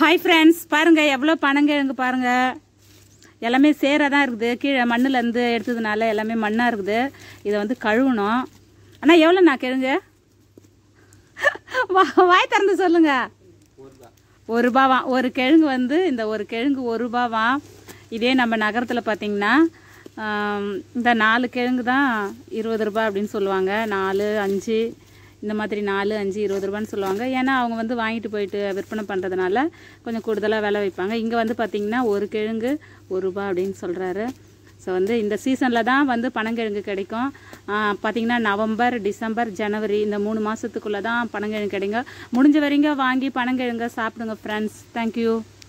hi friends பாருங்க எவ்வளோ பனங்கிழங்கு பாருங்க எல்லாமே சேராக தான் இருக்குது கீழே மண்ணுலேருந்து எடுத்ததுனால எல்லாமே மண்ணாக இருக்குது இதை வந்து கழுவணும் அண்ணா எவ்வளோண்ணா கிழங்கு வா- வாய் திறந்து சொல்லுங்க ஒரு ரூபாவா ஒரு கிழங்கு வந்து இந்த ஒரு கிழங்கு ஒரு ரூபாவா இதே நம்ம நகரத்தில் பார்த்தீங்கன்னா ஆம், இந்த நாலு கிழங்கு தான் இருபது ரூபாய் அப்படின்னு சொல்லுவாங்க நாலு அஞ்சு இந்த மாதிரி நாலு அஞ்சு இருபது ரூபான்னு சொல்லுவாங்க ஏன்னா அவங்க வந்து வாங்கிட்டு போயிட்டு விற்பனை பண்ணுறதுனால கொஞ்சம் கூடுதலாக விலை வைப்பாங்க இங்கே வந்து பார்த்தீங்கன்னா ஒரு கிழங்கு ஒரு ரூபாய் அப்படின்னு சொல்கிறாரு ஸோ வந்து இந்த சீசனில் தான் வந்து பனங்கிழங்கு கிடைக்கும் ஆஹ் பார்த்தீங்கன்னா நவம்பர் டிசம்பர் ஜனவரி இந்த மூணு மாதத்துக்குள்ளே தான் பனங்கிழங்கு கிடைக்கும் முடிஞ்ச வரைங்க வாங்கி பனங்கிழங்க சாப்பிடுங்க ஃப்ரெண்ட்ஸ் தேங்க்யூ